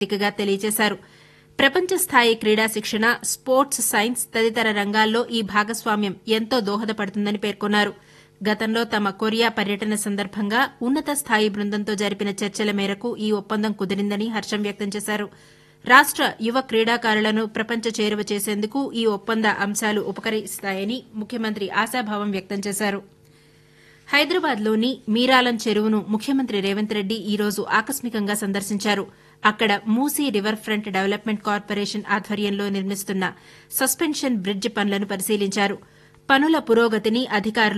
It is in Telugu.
వేదికగా తెలియజేశారు ప్రపంచ స్థాయి క్రీడా శిక్షణ స్పోర్ట్స్ సైన్స్ తదితర రంగాల్లో ఈ భాగస్వామ్యం ఎంతో దోహదపడుతుందని పేర్కొన్నారు గతంలో తమ కొరియా పర్యటన సందర్భంగా ఉన్నత స్థాయి బృందంతో జరిపిన చర్చల మేరకు ఈ ఒప్పందం కుదిరిందని హర్షం వ్యక్తం చేశారు రాష్ట యువ క్రీడాకారులను ప్రపంచ చేరువ చేసేందుకు ఈ ఒప్పంద అంశాలు ఉపకరిస్తాయని ముఖ్యమంత్రి ఆశాభావం వ్యక్తం చేశారు హైదరాబాద్లోని మీరాలం చెరువును ముఖ్యమంత్రి రేవంత్ రెడ్డి ఈ రోజు ఆకస్మికంగా సందర్శించారు అక్కడ Musi river front development corporation ఆధ్వర్యంలో నిర్మిస్తున్న సస్పెన్షన్ బ్రిడ్జ్ పనులను పరిశీలించారు పనుల పురోగతిని అధికారులు